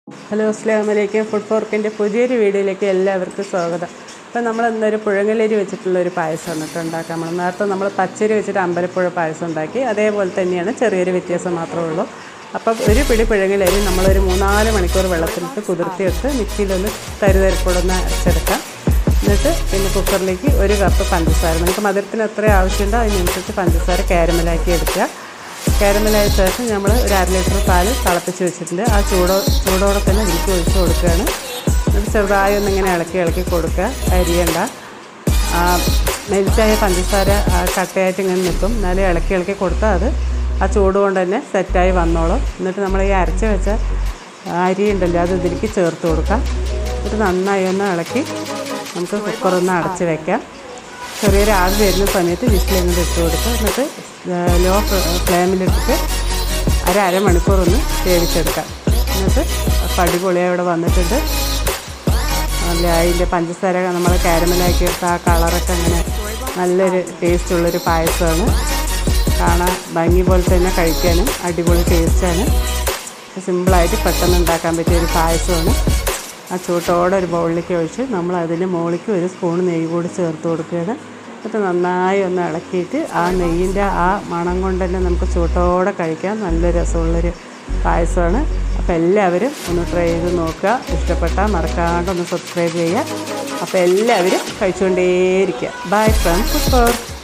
hello അസ്ലാം വലൈക്കും food ഫോർക്കിൻ്റെ പുതിയൊരു വീഡിയോയിലേക്ക് എല്ലാവർക്കും സ്വാഗതം അപ്പോൾ നമ്മൾ ഇന്നൊരു പുഴങ്ങലരി വെച്ചിട്ടുള്ള ഒരു പായസം എന്നിട്ട് ഉണ്ടാക്കാം നമ്മൾ നേരത്തെ നമ്മൾ പച്ചരി വെച്ചിട്ട് അമ്പലപ്പുഴ പായസം ഉണ്ടാക്കി അതേപോലെ തന്നെയാണ് ചെറിയൊരു വ്യത്യാസം മാത്രമേ ഉള്ളൂ അപ്പം ഒരു പിടി പുഴങ്ങലരി നമ്മളൊരു മൂന്നാല് മണിക്കൂർ വെള്ളത്തിലിട്ട് കുതിർത്തിയെടുത്ത് മിക്സിയിലൊന്ന് തരുതരിപ്പൊടൊന്ന് അരച്ചെടുക്കാം എന്നിട്ട് പിന്നെ കുക്കറിലേക്ക് ഒരു കപ്പ് പഞ്ചസാര നമുക്ക് മധുരത്തിന് എത്ര ആവശ്യമുണ്ടോ അതിനനുസരിച്ച് പഞ്ചസാര കാരമലാക്കി എടുക്കുക കാരമലായ ശേഷം നമ്മൾ ഒരു അര ലിറ്റർ പാൽ തിളപ്പിച്ച് വെച്ചിട്ടുണ്ട് ആ ചൂടോ ചൂടോടെ തന്നെ ഇതിലേക്ക് ഒഴിച്ച് കൊടുക്കുകയാണ് എന്നിട്ട് ചെറുതായി ഒന്ന് ഇങ്ങനെ ഇളക്കി ഇളക്കി കൊടുക്കുക അരിയണ്ട ആ മെൽറ്റായ പഞ്ചസാര ആ കട്ടയായിട്ട് ഇങ്ങനെ നിൽക്കും എന്നാലും ഇളക്കി ഇളക്കി കൊടുത്താൽ അത് ആ ചൂട് കൊണ്ട് തന്നെ സെറ്റായി വന്നോളും എന്നിട്ട് നമ്മൾ ഈ അരച്ച് വെച്ച അരി ഉണ്ടല്ലോ അത് ഇതിലേക്ക് ചേർത്ത് കൊടുക്കാം എന്നിട്ട് നന്നായി ഒന്ന് ഇളക്കി നമുക്ക് കുക്കറൊന്ന് അടച്ച് വെക്കാം ചെറിയൊരു ആവി വരുന്ന സമയത്ത് വിസിലിങ്ങോട്ട് ഇട്ട് കൊടുക്കുക എന്നിട്ട് ലോ ഫ്ലെയിമിലിട്ടിട്ട് അര അരമണിക്കൂർ ഒന്ന് വേവിച്ചെടുക്കാം എന്നിട്ട് പടിപൊളിയായി ഇവിടെ വന്നിട്ടുണ്ട് അല്ല അതിൻ്റെ പഞ്ചസാര നമ്മൾ കാരമലാക്കി എടുത്ത ആ കളറൊക്കെ അങ്ങനെ നല്ലൊരു ടേസ്റ്റുള്ളൊരു പായസമാണ് കാണാൻ ഭംഗി പോലെ തന്നെ കഴിക്കാനും അടിപൊളി ടേസ്റ്റാണ് സിമ്പിളായിട്ട് പെട്ടെന്ന് ഉണ്ടാക്കാൻ പറ്റിയ ഒരു പായസമാണ് ആ ചൂട്ടോടെ ഒരു ബൗളിലേക്ക് ഒഴിച്ച് നമ്മൾ അതിൻ്റെ മുകളിലേക്ക് ഒരു സ്പൂൺ നെയ്യ് കൂടി ചേർത്ത് കൊടുക്കുകയാണ് എന്നിട്ട് നന്നായി ഒന്ന് ഇളക്കിയിട്ട് ആ നെയ്യിൻ്റെ ആ മണം കൊണ്ട് തന്നെ നമുക്ക് ചൂട്ടോടെ കഴിക്കാം നല്ല രസമുള്ളൊരു പായസമാണ് അപ്പോൾ എല്ലാവരും ഒന്ന് ട്രൈ ചെയ്ത് നോക്കുക ഇഷ്ടപ്പെട്ടാൽ മറക്കാണ്ട് ഒന്ന് സബ്സ്ക്രൈബ് ചെയ്യുക അപ്പോൾ എല്ലാവരും കഴിച്ചുകൊണ്ടേയിരിക്കുക ബൈ ഫ്രം ഫുഡ്